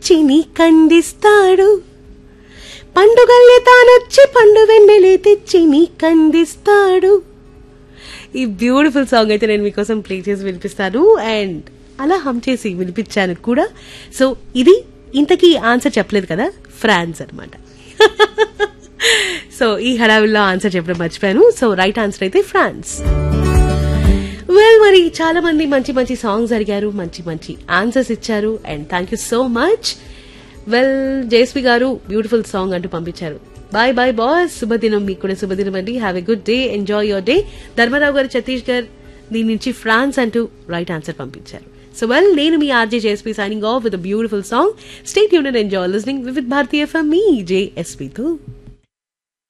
చిని కందిస్తాడు పండుగల్ని తానొచ్చి పండు వెన్నెలే తెచ్చి నీ కందిస్తాడు ఈ బ్యూటిఫుల్ సాంగ్ అయితే నేను మీకోసం ప్లే చేసి వినిపిస్తాను అండ్ అలా హమ్ చేసి వినిపించాను కూడా సో ఇది ఇంతకీ ఆన్సర్ చెప్పలేదు కదా ఫ్రాన్స్ అన్నమాట సో ఈ హడావిల్లో ఆన్సర్ చెప్పడం మర్చిపోయాను సో రైట్ ఆన్సర్ అయితే ఫ్రాన్స్ వెల్ మరి చాలా మంది మంచి మంచి సాంగ్స్ అడిగారు మంచి మంచి ఆన్సర్స్ ఇచ్చారు and thank you so much well Jayashree గారు బ్యూటిఫుల్ సాంగ్ అంటూ పంపించారు బాయ్ బాయ్ బాస్ శుభదినం మీకు కూడా శుభదినం అండి have a good day enjoy your day Dharmarao గారు ఛత్తీస్గఢ్ దీని నుంచి ఫ్రాన్స్ అంటూ రైట్ ఆన్సర్ పంపించారు సో వెల్ నేను మీ RJ JSP signing off with beautiful song stay యూనియన్ enjoy listening with Bharatiya FM మీ జేఎస్పీతో